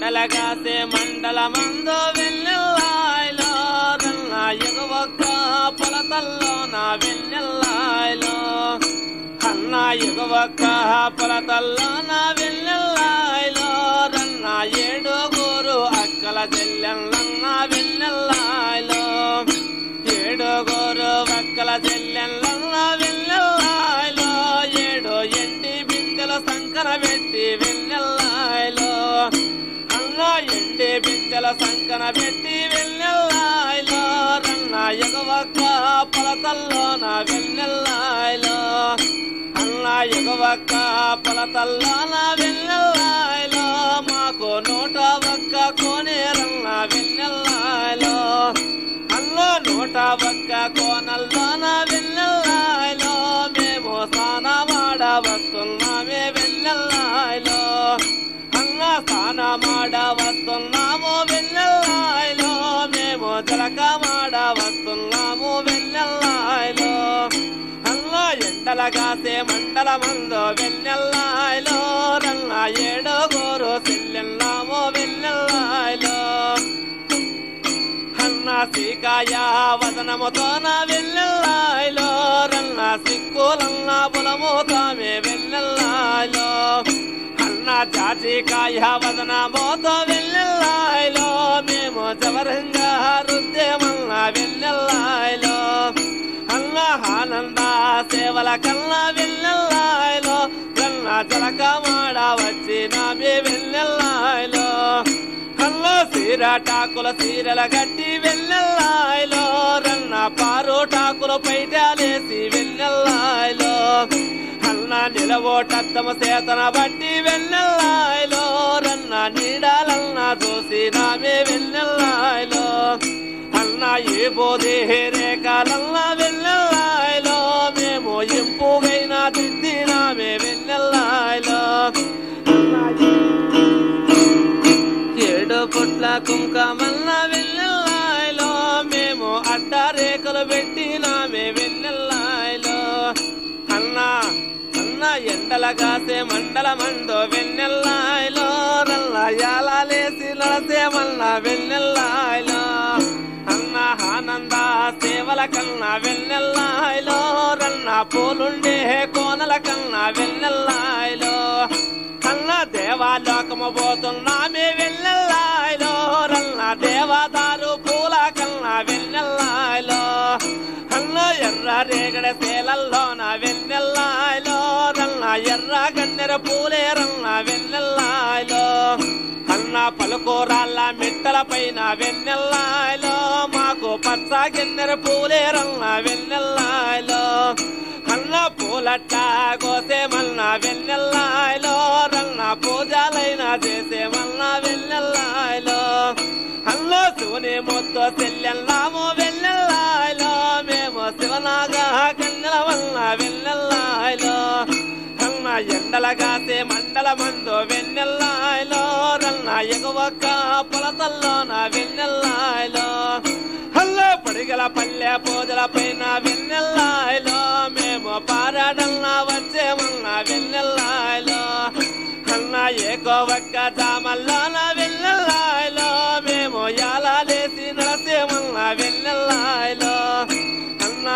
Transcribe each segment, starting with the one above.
ఎండలగాసే మండల మందు వెన్నెల్లాయిలో రన్న ఎగవక్క పొలతల్లో నా వెన్నెల్లాయిలో అన్న ఎగవక్క పొలతల్లో నా వెన్నెల్లాయిలో రన్న ఏడుగురు అక్కల చెల్లెల్లన్న వెన్నెల్లాయిలో ఏడుగురు అక్కల చెల్లెల్లన్న వెన్నెల్లాయిలో ఏడు ఎండి బిందెల సంకర పెట్టి వెన్నెల్లాయిలో అన్న ఎండి బిందెల సంకన పెట్టి వెన్నెల్లాయిలో రన్న ఎగవక్క పొలతల్లో నా వెన్నెల్లాయిలో అన్న ఎగవక్క పొలతల్లో నా వెన్నెల్లాయిలో మాకు నూట ఒక్క కోనేరన్న వెన్నెల్లాయిలో అల్లో నూట ఒక్క కోనల్లో నా వెన్నెల్లాయిలో మేము స్నానమాడ వస్తున్నామే వెన్నెల్లాయిలో అన్న స్నానమాడ వస్తున్నాము వెన్నెల్లాయిలో మేము జలకమాడ వస్తున్నాము వెన్నెల్లాయిలో అల్ల ఎండలగాసే మండల మందో వెన్నెల్లాయిలో రన్న ఏడుగోరు సెల్లెల్లామో వెన్నెల్లాయిలో అన్న సీకాయ వదనముతోన వెన్నెల్లాయిలో రన్న సిక్కులన్న బులముతామే వెన్నెల్లాయిలో అన్న జాజికాయ వదనమోతో వెన్నెల్లాయిలో మేము జవరంగా రుద్దేమన్న వెన్నెల్లాయిలో అన్న ఆనంద సేవల కల్లా వెన్నెల్లాయిలో కన్న జలకమాడ వచ్చినామే వెన్నెల్లాయిలో కల్లో సీరటాకుల సీరల గట్టి వెన్నెల్లాయిలో రన్న పారోటాకుల పైటాలేసి వెన్నెల్లాయిలో అన్న నిలవోటద్దమ సేతన బట్టి వెన్నెల్లాయిలో రన్న నీడాలన్న చూసి నామే వెన్నెల్లాయిలో అన్న ఏ బోధే రేఖలన్న వెన్నెల్లాయిలో మేము ఇంపుగైన దిద్దినామే వెన్నెల్లాయిలో ఏడు పుట్ల కుంకమల్ల వెన్నెల్లాయిలో మేము అడ్డ రేఖలు పెట్టినామే వెన్నెల్లాయిలో అన్న అన్న ఎండల కాసే మండల మందో వెన్నెల్లాయిలో రల్ల యాలేసి నడసే మల్ల వెన్నెల్లాయిలో అన్న ఆనంద సేవల కన్నా వెన్నెల్లాయిలో రన్న పూలుండే కోనల కన్నా వెన్నెల్లాయిలో కన్న దేవాలోకము పోతున్నామే వెన్నెల్లాయిలో రన్న దేవదారు పూల కన్నా వెన్నెల్లాయిలో అన్న ఎర్ర రేగడ సేలల్లో నా వెన్నెల్లాయిలో రన్న ఎర్ర గన్నెర పూలే రన్న వెన్నెల్లాయిలో అన్న పలుకోరాళ్ళ మిట్టల పైన వెన్నెల్లాయిలో మాకు పచ్చ గిన్నెర పూలే రన్న వెన్నెల్లాయిలో అన్న పూలట్ట కోసేమన్న వెన్నెల్లాయిలో రన్న పూజలైనా చేసేమన్న వెన్నెల్లాయిలో అన్న శివుని మొత్తం చెల్లెల్లాము వెన్నెల్లాయిలో మేము శివనాగా కన్నెల వల్ల వెన్నెల్లాయిలో అన్న ఎండల కాసే మండల మందు వెన్నెల్లాయిలో రన్న ఎగువక్క పొలతల్లో నా వెన్నెల్లాయిలో హల్లో పడిగల పల్లె పూజల పైన వెన్నెల్లాయిలో మేము పారాడల్లా వచ్చేమన్న వెన్నెల్లాయిలో అన్న ఏకోవక్క జామల్లో నా వెన్నెల్లాయిలో మేము యాలేసి నడసేమన్న వెన్నెల్లాయిలో అన్నా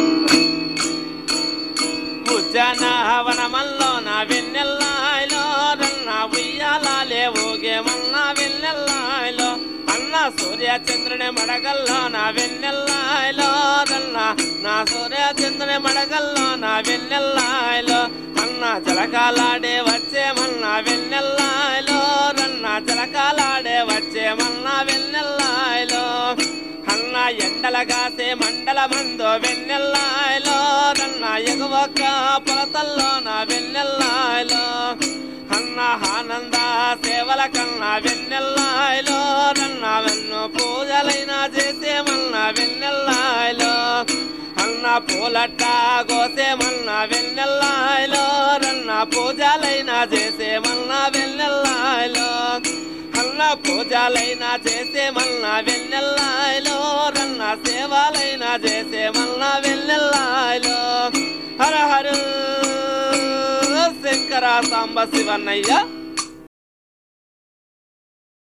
ఉద్యానవనమల్లో నా వెన్నెల్లాయిలో రన్న ఉయ్యాలే ఊగేమన్నా వెన్నెల్లాయిలో అన్న సూర్య చంద్రుని మడగల్లో నా వెన్నెల్లాయిలో రన్న నా సూర్య చంద్రుని మడగల్లో నా వెన్నెల్లాయిలో అన్న జలకాలాడే వచ్చేమన్నా వెన్నెల్లాయిలో రన్న జలకాలాడే వచ్చేమన్నా వెన్నెల్లాయిలో అన్న ఎండల కాసే మండల మందో వెన్నెల్లాయిలో రన్న ఎగువక్క పొలతల్లో నా వెన్నెల్లాయిలో అన్న ఆనంద సేవల కన్నా వెన్నెల్లాయిలో రన్న వెన్ను పూజలైనా చేసేమన్నా వెన్నెల్లాయిలో అన్న పూలట్ట కోసేమన్నా వెన్నెల్లాయిలో రన్న పూజలైనా చేసేమన్నా వెన్నెల్లాయిలో అన్న పూజలైనా చేసేమన్నా వెన్నెల్లాయిలో రన్న సేవలైనా చేసేమన్నా వెన్నెల్లాయిలో హర హర శంకర సాంబ శివన్నయ్య